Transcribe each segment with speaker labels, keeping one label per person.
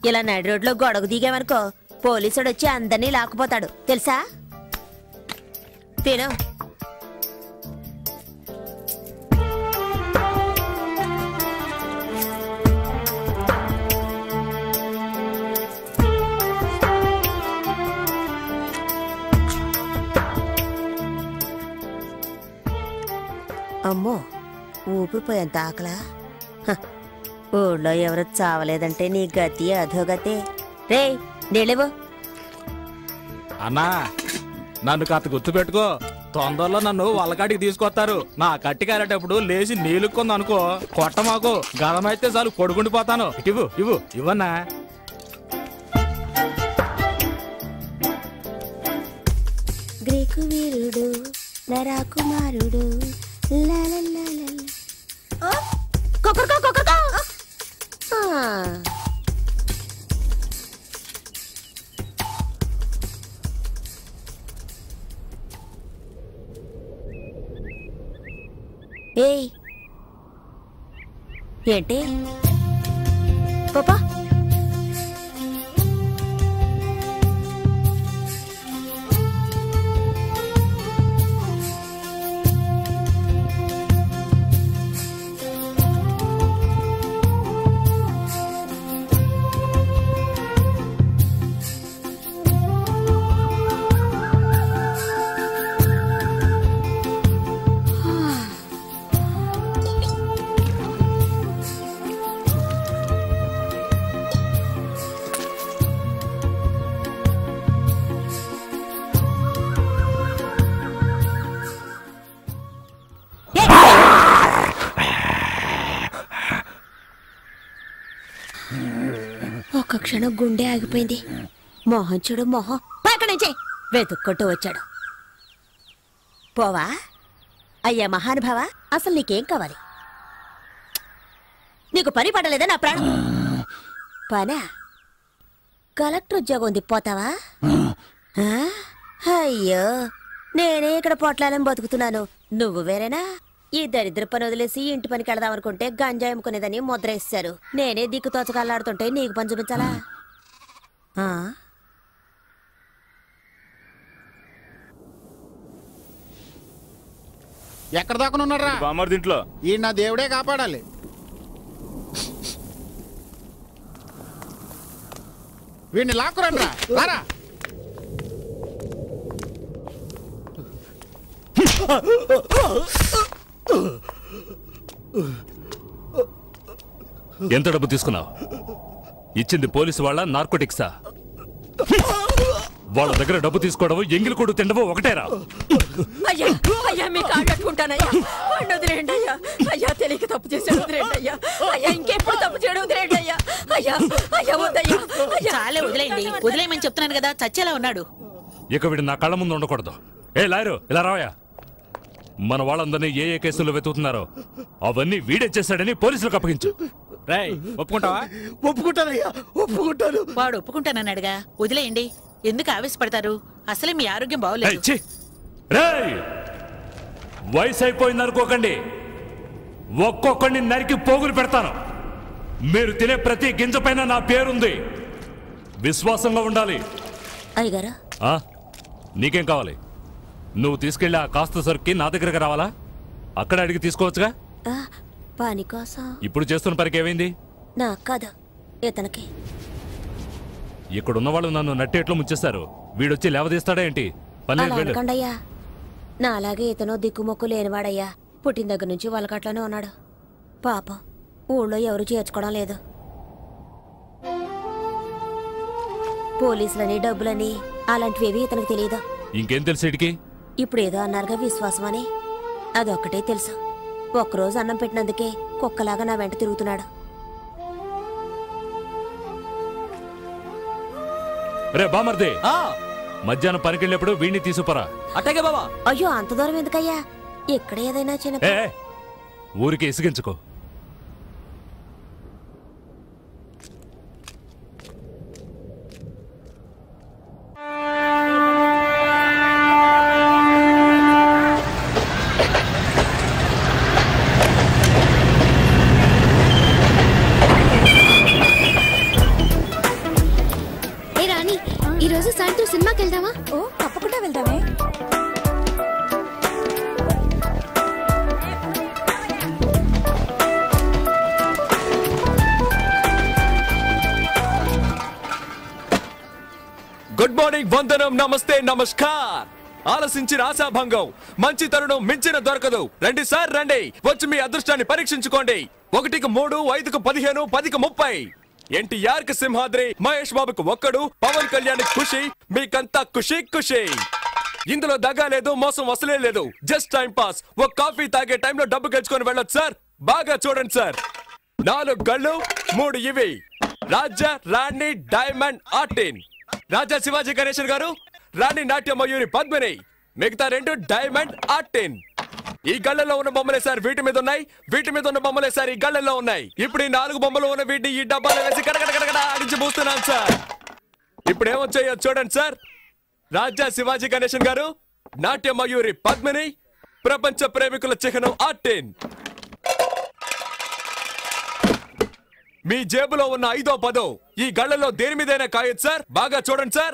Speaker 1: ఇలా నడి రోడ్లో గొడవ దిగామనుకో పోలీసుడు వచ్చి అందరినీ లాక్కుపోతాడు తెలుసా తిను అమ్మో ఊపిపోయేంత ఆకలా హ, ఊళ్ళో ఎవరు చావలేదంటే నీ గతి అధోగతే రే నిలవు
Speaker 2: అన్నా నన్ను కాస్త గుర్తుపెట్టుకో తొందరలో నన్ను వాళ్ళకాడికి తీసుకొస్తారు నా కట్టి కారేటప్పుడు లేచి నీలుక్కుంది అనుకో కొట్ట మాకు గదమైతే చాలు కొడుకుండిపోతాను ఇవ్వు ఇవ్వు ఇవ్వన్నా
Speaker 1: గ్రీకు వీరుడు నరాకుమారుడు లాలలాలల. ఆ, కొక్కరుకో, కొక్కరుకో. ఆ. ఏయ్ ఏంటి పాపా ఒక్క క్షణం గుండె ఆగిపోయింది మొహం చూడు మొహం పక్క నుంచే వెతుక్కుంటూ వచ్చాడు పోవా అయ్యా మహానుభావ అసలు నీకేం కావాలి నీకు పని పడలేదా నా ప్రాణం పనా కలెక్టర్ ఉద్యోగం ఉంది పోతావా ఆ? అయ్యో నేనే ఇక్కడ పొట్లాలని బతుకుతున్నాను నువ్వు వేరేనా ఈ దరిద్ర పని వదిలేసి ఇంటి పనికి వెళదాం అనుకుంటే గంజాయి అమ్ముకునేదని ముద్ర వేస్తారు నేనే దిక్కు తోచకల్లాడుతుంటే నీకు పని చూపించాలా ఆ?
Speaker 3: ఎక్కడ దాకా ఉన్నారా
Speaker 4: బామ్మర్ దీంట్లో
Speaker 3: ఈ నా దేవుడే కాపాడాలి వీడిని లాక్కురండి రారా
Speaker 4: ఎంత డబ్బు తీసుకున్నావు ఇచ్చింది పోలీసు వాళ్ళ నార్కోటిక్సా వాళ్ళ దగ్గర డబ్బు తీసుకోవడం ఎంగిలి కొడు తినడం ఒకటేరా
Speaker 5: అయ్యా అయ్యా మీ కాగట్టుకుంటానయ్యా వాడిని వదిలేయండి అయ్యా అయ్యా తెలియక తప్పు చేసాడు వదిలేయండి అయ్యా అయ్యా ఇంకెప్పుడు తప్పు చేయడం వదిలేయండి అయ్యా అయ్యా అయ్యా వద్దయ్యా అయ్యా
Speaker 6: చాలే వదిలేయండి వదిలేయమని చెప్తున్నాను కదా చచ్చేలా ఉన్నాడు
Speaker 4: ఇక వీడు నా కళ్ళ ముందు ఉండకూడదు ఏ లాయరు ఇలా రావయా మన వాళ్ళందరినీ ఏ ఏ కేసుల్లో వెతుకుతున్నారో అవన్నీ వీడే చేశాడని పోలీసులకు అప్పగించు
Speaker 2: రేయ్ ఒప్పుకుంటావా
Speaker 7: ఒప్పుకుంటానయ్యా ఒప్పుకుంటాను
Speaker 6: వాడు ఒప్పుకుంటానన్నాడుగా వదిలేయండి ఎందుకు ఆవేశపడతారు అసలే మీ ఆరోగ్యం
Speaker 4: ఏయ్,
Speaker 6: బాగోలేదు
Speaker 4: ఛీ! రేయ్! వయసు అయిపోయింది అనుకోకండి ఒక్కొక్కడిని నరికి పోగులు పెడతాను మీరు తినే ప్రతి గింజ పైన నా పేరుంది విశ్వాసంగా ఉండాలి
Speaker 1: అయ్యగారు
Speaker 4: ఆ? నీకేం కావాలి నువ్వు తీసుకెళ్ళి ఆ కాస్త సరుక్కి నా దగ్గరకు రావాలా అక్కడ అడిగి తీసుకోవచ్చుగా
Speaker 1: ఆ, పని కోసం
Speaker 4: ఇప్పుడు చేస్తున్న పనికి ఏమైంది
Speaker 1: నాకు కాదు ఇతనికి
Speaker 4: ఇక్కడ ఉన్న వాళ్ళు నన్ను నట్టేట్లో ముంచేస్తారు వీడొచ్చి లేవదీస్తాడా ఏంటి పని
Speaker 1: అలా అనకండి అయ్యా నా అలాగే ఇతను దిక్కుమొక్కు లేనివాడయ్యా పుట్టిన దగ్గర నుంచి వాళ్ళకట్లోనే ఉన్నాడు పాపం ఊళ్ళో ఎవరు చేర్చుకోవడం లేదు పోలీసులని డబ్బులని అలాంటివేవి ఇతనికి తెలియదు
Speaker 4: ఇంకేం తెలుసు వీడికి
Speaker 1: ఇప్పుడు ఏదో అన్నారుగా విశ్వాసం అని అదొక్కటే తెలుసు ఒక్కరోజు అన్నం పెట్టినందుకే కుక్కలాగా నా వెంట తిరుగుతున్నాడు
Speaker 4: రే బామర్దే
Speaker 2: ఆ,
Speaker 4: మధ్యాహ్నం పనికెళ్ళినప్పుడు వీడిని తీసుకుపోరా
Speaker 2: అట్టాగే బాబా
Speaker 1: అయ్యో అంత దూరం ఎందుకయ్యా ఇక్కడ ఏదైనా చిన్న
Speaker 4: ఏ ఏ, ఊరికి ఇసిగించుకో
Speaker 8: ఈరోజు సాయంత్రం సినిమాకి వెళ్దామా
Speaker 5: ఓ తప్పకుండా వెళ్దామే
Speaker 9: గుడ్ మార్నింగ్ వందనం నమస్తే నమస్కార్ ఆలసించిన ఆశాభంగం మంచి తరుణం మించిన దొరకదు రండి సార్ రండి వచ్చి మీ అదృష్టాన్ని పరీక్షించుకోండి ఒకటికి మూడు ఐదుకు పదిహేను పదికి ముప్పై ఎన్టీఆర్ కి సింహాద్రి మహేష్ బాబుకు ఒక్కడు పవన్ కళ్యాణ్ ఖుషి మీకంతా ఖుషి ఖుషి ఇందులో దగా లేదు మోసం వసలే లేదు జస్ట్ టైం పాస్ ఒక కాఫీ తాగే టైంలో డబ్బు గెలుచుకొని వెళ్ళొచ్చు సార్ బాగా చూడండి సార్ నాలుగు గళ్ళు మూడు ఇవి రాజా రాణి డైమండ్ ఆర్టిన్ రాజా శివాజీ గణేశన్ గారు రాణి నాట్య మయూరి పద్మిని మిగతా రెండు డైమండ్ ఆర్టిన్ ఈ గళ్ళలో ఉన్న బొమ్మలే సార్ వీటి మీద ఉన్నాయి వీటి మీద ఉన్న బొమ్మలే సార్ ఈ గళ్ళలో ఉన్నాయి ఇప్పుడు ఈ నాలుగు బొమ్మలు ఉన్న వీటిని ఈ డబ్బాలో వేసి కడగడ కడగడ ఆడించి పూస్తున్నాను సార్ ఇప్పుడు ఏమొచ్చాయో చూడండి సార్ రాజా శివాజీ గణేశన్ గారు నాట్య మయూరి పద్మిని ప్రపంచ ప్రేమికుల చిహ్నం ఆర్టిన్ మీ జేబులో ఉన్న ఐదో పదో ఈ గళ్ళలో దేని మీదైనా కాయొచ్చు సార్ బాగా చూడండి సార్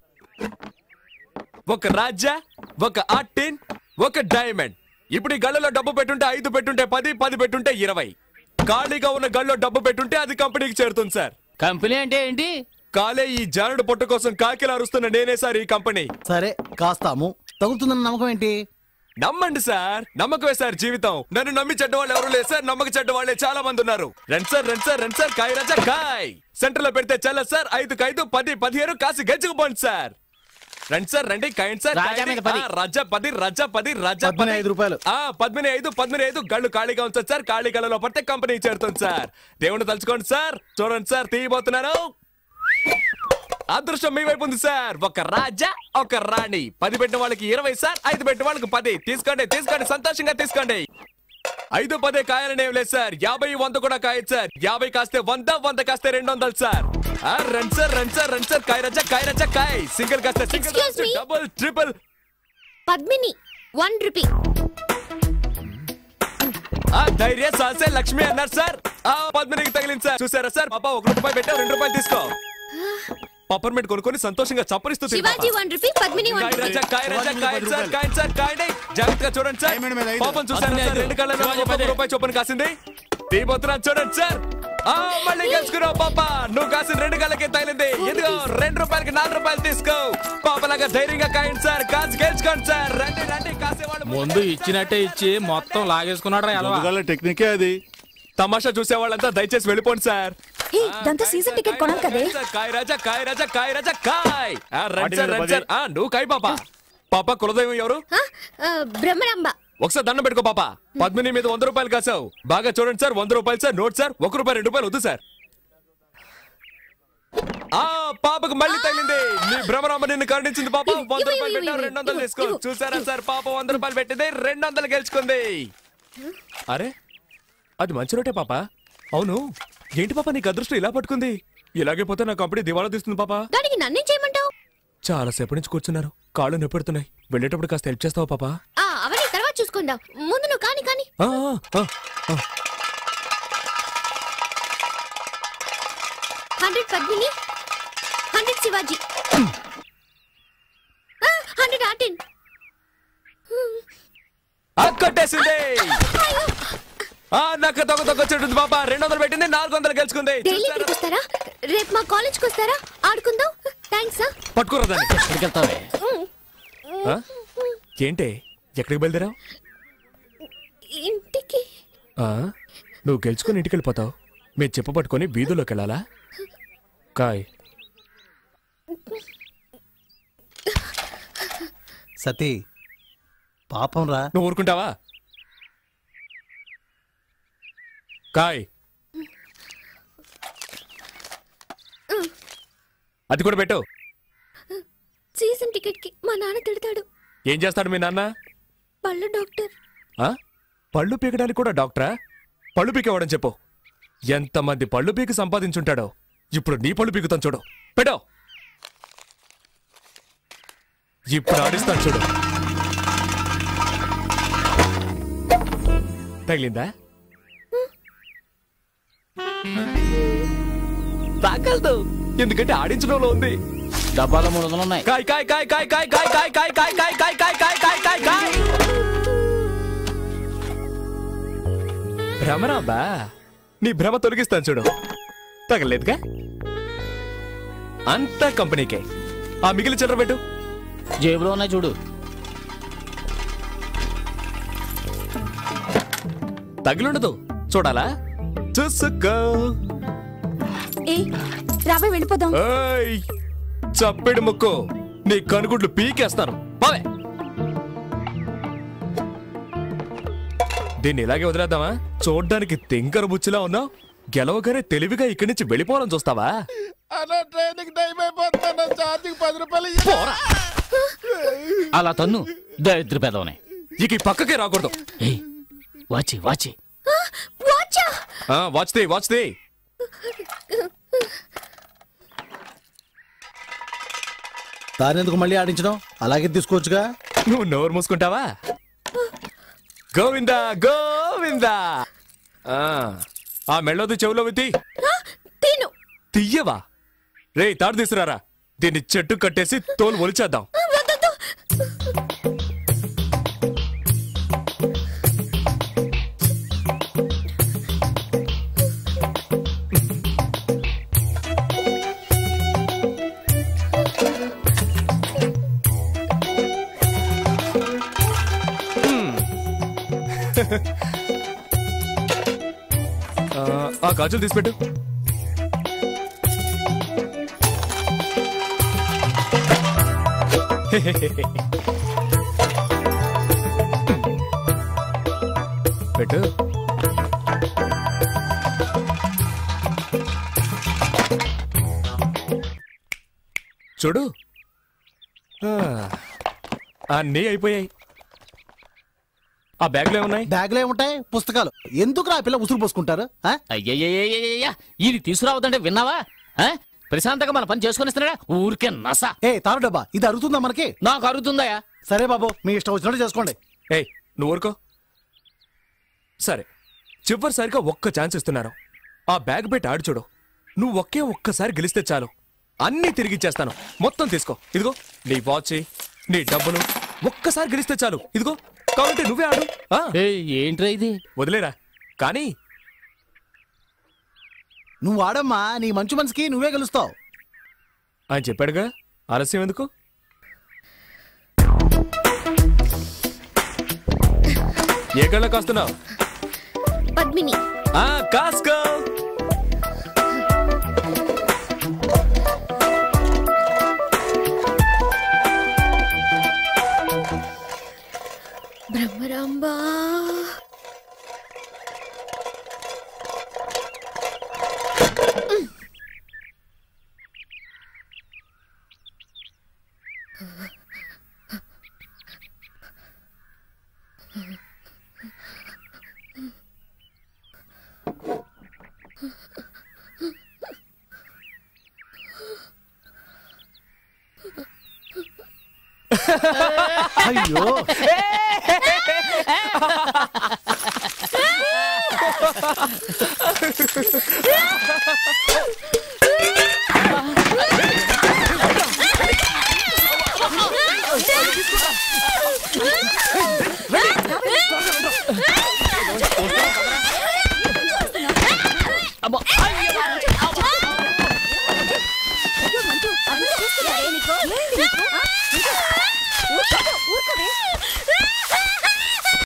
Speaker 9: ఒక రాజా ఒక ఆర్టిన్ ఒక డైమండ్ ఇప్పుడు ఈ గళ్ళలో డబ్బు పెట్టుంటే ఐదు పెట్టుంటే పది పది పెట్టుంటే ఇరవై ఖాళీగా ఉన్న గళ్ళలో డబ్బు పెట్టుంటే అది కంపెనీకి చేరుతుంది సార్
Speaker 10: కంపెనీ అంటే ఏంటి
Speaker 9: కాలే ఈ జానుడు పొట్ట కోసం కాకిలా అరుస్తున్న నేనే సార్ ఈ కంపెనీ
Speaker 7: సరే కాస్తాము తగులుతుందన్న నమ్మకం ఏంటి
Speaker 9: నమ్మండి సార్ నమ్మకమే సార్ జీవితం నన్ను నమ్మి చెడ్డవాళ్ళు ఎవరు లేదు సార్ నమ్మక చెడ్డవాళ్ళే చాలా మంది ఉన్నారు రండి సార్ రండి సార్ రండి సార్ కాయ రాజా కాయ్ సెంటర్ లో పెడితే చల్ల సార్ ఐదు ఐదు పది పదిహేను కాసి గెచ్చుకుపోండి సార్ రండి సార్ రండి కాయండి సార్
Speaker 10: రాజా మీద పది.
Speaker 9: ఆ, రాజా పది రాజా పది రాజా
Speaker 7: పద్మిని
Speaker 9: పది.
Speaker 7: ఐదు రూపాయలు.
Speaker 9: ఆ పద్మిని ఐదు పద్మిని ఐదు గళ్ళు ఖాళీగా ఉంచదు సార్ ఖాళీ గళ్ళలో పడితే కంపెనీ చేరుతుంది సార్ దేవుని తలుచుకోండి సార్ చూడండి సార్ తీయబోతున్నాను అదృష్టం మీ వైపు ఉంది సార్ ఒక రాజా ఒక రాణి పది పెట్టిన వాళ్ళకి ఇరవై సార్ ఐదు పెట్టిన వాళ్ళకి పది తీసుకోండి తీసుకోండి సంతోషంగా తీసుకోండి ఐదు పదే కాయాలని ఏం లేదు సార్ యాభై వంద కూడా కాయచ్చు సార్ యాభై కాస్తే వంద వంద కాస్తే రెండు వందలు సార్ ఆ, రండి సార్ రండి సార్ రండి సార్ కాయ రజా కాయ రజా కాయ్ సింగిల్ కాస్తే single
Speaker 8: Excuse me.
Speaker 9: Double triple
Speaker 8: Padmini one rupee
Speaker 9: ఆ ధైర్య సాసే లక్ష్మి అన్నారు సార్ ఆ పద్మినికి తగిలింది సార్ చూసారా సార్ పాప ఒక రూపాయి పెట్టావు రెండు రూపాయలు తీసుకో పప్పర్మెంట్ కొనుక్కొని సంతోషంగా చప్పరిస్తూ తిను
Speaker 8: శివాజీ
Speaker 9: పాప.
Speaker 8: వన్ రూపీ పద్మిని వన్
Speaker 9: కాయ
Speaker 8: రూపీ
Speaker 9: రాజా, కాయ రాజా,
Speaker 7: శివాజీ
Speaker 9: కాయ
Speaker 7: పది
Speaker 9: సార్,
Speaker 7: రూపాయలు.
Speaker 9: కాయ సార్, కాయని. జాగ్రత్తగా చూడండి సార్
Speaker 3: డైమండ్ మీద ఐదు.
Speaker 9: పాపం చూసారా
Speaker 10: పద్మిని
Speaker 9: సార్
Speaker 10: ఐదు.
Speaker 9: రెండు కళ్ళలో
Speaker 10: శివాజీ
Speaker 9: ఒక్కొక్క
Speaker 10: పది.
Speaker 9: రూపాయి చొప్పున కాసింది తీయబోతున్నాను చూడండి సార్ ఆ మళ్ళీ గెలుచుకున్నావు పాప నువ్వు కాసిన రెండు కళ్ళకి తగిలింది ఇదిగో రెండు రూపాయలకి నాలుగు రూపాయలు తీసుకో పాపలాగా ధైర్యంగా కాయండి సార్ కాసి గెలుచుకోండి సార్ రండి రండి కాసేవాళ్ళు
Speaker 2: ముందు ఇచ్చినట్టే ఇచ్చి మొత్తం లాగేసుకున్నాడు రా
Speaker 3: టెక్నికే అది
Speaker 9: తమాషా చూసే వాళ్ళంతా దయచేసి వెళ్ళిపోండి సార్
Speaker 5: హే, ఇదంతా సీజన్ టికెట్ కొనాలి కదే
Speaker 9: కాయ్ రాజా కాయ్ రాజా కాయ్ రాజా కాయ్ ఆ, రండి సార్
Speaker 3: వాటి
Speaker 9: రండి
Speaker 3: మీద
Speaker 9: సార్ ఆ, నువ్వు కాయ్ పాప పాప కులదైవం ఎవరు
Speaker 8: ఆ, ఆ, బ్రహ్మరాంబ
Speaker 9: ఒకసారి దండం పెట్టుకో పాప పద్మిని మీద వంద రూపాయలు కాసావు బాగా చూడండి సార్ వంద రూపాయలు సార్ నోట్ సార్ ఒక రూపాయి రెండు రూపాయలు వద్దు సార్ ఆ పాపకు మళ్ళీ తగిలింది నీ భ్రమరామ నిన్ను కరుణించింది పాప
Speaker 8: ఇవ్వు,
Speaker 9: వంద
Speaker 8: ఇవ్వు,
Speaker 9: రూపాయలు
Speaker 8: ఇవ్వు,
Speaker 9: పెట్టావు
Speaker 8: ఇవ్వు,
Speaker 9: రెండు వందలు
Speaker 8: ఇవ్వు,
Speaker 9: తీసుకో
Speaker 8: ఇవ్వు.
Speaker 9: చూసారా సార్ పాప వంద రూపాయలు పెట్టింది రెండు వందలు గెలుచుకుంది అరే అది మంచి రోటే పాప అవును ఏంటి పాప నీకు అదృష్టం ఇలా పట్టుకుంది ఇలాగే పోతే నా కంపెనీ దివాలా తీస్తుంది పాప
Speaker 8: దానికి నన్నేం చేయమంటావు
Speaker 9: చాలా సేపటి నుంచి కూర్చున్నారు కాళ్ళు నొప్పెడుతున్నాయి వెళ్ళేటప్పుడు కాస్త హెల్ప్ చేస్తావా పాప
Speaker 8: ఆ అవన్నీ తర్వాత చూసుకుందాం ముందు నువ్వు కాని కాని
Speaker 9: ఆ, ఆ, ఆ.
Speaker 8: Hundred Padmini hundred Shivaji hundred ఆర్టిన్
Speaker 9: ఆ, కొట్టేసింది ఆ నక్క తొక్క తొక్క చెట్టుంది పాప రెండు వందలు పెట్టింది నాలుగు వందలు గెలుచుకుంది
Speaker 8: డైలీ
Speaker 9: చూసారా?
Speaker 8: ఇక్కడికి వస్తారా రేపు మా కాలేజ్కి వస్తారా ఆడుకుందాం థ్యాంక్స్
Speaker 9: పట్టుకోరా దాన్ని
Speaker 10: ఎక్కడికి వెళ్తావే
Speaker 9: ఆ? ఏంటే ఎక్కడికి బయలుదేరావు
Speaker 8: ఇంటికి
Speaker 9: ఆ? నువ్వు గెలుచుకుని ఇంటికి వెళ్ళిపోతావు మీరు చెప్ప పట్టుకొని వీధుల్లోకి వెళ్ళాలా కాయ్
Speaker 7: సతీ పాపం రా
Speaker 9: నువ్వు ఊరుకుంటావా కాయ్ అది కూడా పెట్టు
Speaker 8: సీజన్ టికెట్ కి మా నాన్న తిడతాడు
Speaker 9: ఏం చేస్తాడు మీ నాన్న
Speaker 8: పళ్ళు డాక్టర్
Speaker 9: ఆ? పళ్ళు పీకడానికి కూడా డాక్టరా పళ్ళు పీకేవాడని చెప్పు ఎంతమంది పళ్ళు పీకి సంపాదించుంటాడో ఇప్పుడు నీ పళ్ళు పీకుతాను చూడు పెట్టో ఇప్పుడు ఆడిస్తాను చూడు తగిలిందా తాగలదు ఎందుకంటే ఆడించడంలో ఉంది
Speaker 10: డబ్బాలో మూడు వందలు ఉన్నాయి
Speaker 9: కాయ్ కాయ్ కాయ్ కాయ్ కాయ్ కాయ్ కాయ్ కాయ్ కాయ్ కాయ్ కాయ్ కాయ్ కాయ్ కాయ్ కాయ్ కాయ్ భ్రమరాబా నీ భ్రమ తొలగిస్తాను చూడు తగలేదుగా అంతా కంపెనీకే ఆ మిగిలిన చిల్లర పెట్టు
Speaker 10: జేబులో ఉన్నాయి చూడు
Speaker 9: తగిలుండదు చూడాలా చూసుకో
Speaker 8: ఏ రావే వెళ్ళిపోదాం
Speaker 9: ఏయ్ చప్పెడు ముక్కు నీ కనుగుడ్లు పీకేస్తాను పోవే దీన్ని ఇలాగే వదిలేద్దామా చూడ్డానికి తింకర బుచ్చిలా ఉన్నావు గెలవగానే తెలివిగా ఇక్కడి నుంచి వెళ్ళిపోవాలని చూస్తావా
Speaker 3: అలా ట్రైన్కి టైం అయిపోతాను ఛార్జింగ్ పది రూపాయలు ఇయ్యి.
Speaker 10: అలా తన్ను దరిద్ర పెదవనే
Speaker 9: ఇక ఈ పక్కకే రాకూడదు
Speaker 10: ఏయ్ వాచి వాచి
Speaker 8: వాచా
Speaker 9: ఆ, వాచ్ దే వాచ్ దే
Speaker 7: దానెందుకు మళ్ళీ ఆడించడం అలాగే తీసుకోవచ్చుగా
Speaker 9: నువ్వు నోరు మూసుకుంటావా గోవిందా గోవిందా ఆ, ఆ మెళ్ళొద్దు చెవులో విత్తి
Speaker 8: తిను
Speaker 9: తీయవా రే తాడు తీసుకురారా దీన్ని చెట్టు కట్టేసి తోలు ఒలిచేద్దాం
Speaker 8: వద్దొద్దు.
Speaker 9: ఆ, ఆ గాజులు తీసిపెట్టు పెట్టు చూడు ఆ, అన్నీ అయిపోయాయి ఆ బ్యాగ్లో ఏమున్నాయి
Speaker 7: బ్యాగ్లో ఏముంటాయి పుస్తకాలు ఎందుకు రా పిల్ల ఉసురు పోసుకుంటారు ఆ?
Speaker 10: అయ్యయ్యయ్యయ్యయ్య ఇది తీసుకురావద్దంటే విన్నావా ఆ? ప్రశాంతంగా మన పని చేసుకొని ఇస్తున్నాడా ఊరికే నస
Speaker 7: ఏ తారు డబ్బా ఇది అరుగుతుందా మనకి
Speaker 10: నాకు అరుగుతుందయా
Speaker 7: సరే బాబు మీ ఇష్టం వచ్చినట్టు చేసుకోండి
Speaker 9: ఏయ్ నువ్వు ఊరుకో సరే చివరిసారిగా ఒక్క ఛాన్స్ ఇస్తున్నారు ఆ బ్యాగ్ పెట్టి ఆడు చూడు నువ్వు ఒకే ఒక్కసారి గెలిస్తే చాలు అన్నీ తిరిగిచ్చేస్తాను మొత్తం తీసుకో ఇదిగో నీ వాచ్ నీ డబ్బులు ఒక్కసారి గెలిస్తే చాలు ఇదిగో కాబట్టి నువ్వే ఆడు ఆ,
Speaker 10: ఏయ్, ఏంట్రా ఇది
Speaker 9: వదిలేరా కానీ
Speaker 7: నువ్వు ఆడమ్మా నీ మంచు మనసుకి నువ్వే గెలుస్తావు
Speaker 9: ఆయన చెప్పాడుగా ఆలస్యం ఎందుకు ఏ కళ్ళ కాస్తున్నావు
Speaker 8: పద్మిని
Speaker 9: ఆ కాస్కో
Speaker 8: బ్రహ్మరాంబా
Speaker 7: అయ్యో
Speaker 10: అమ్మో,
Speaker 1: మంచు, అభిషేక్ చేస్తున్నారే నీకు? నీకు? ఆ?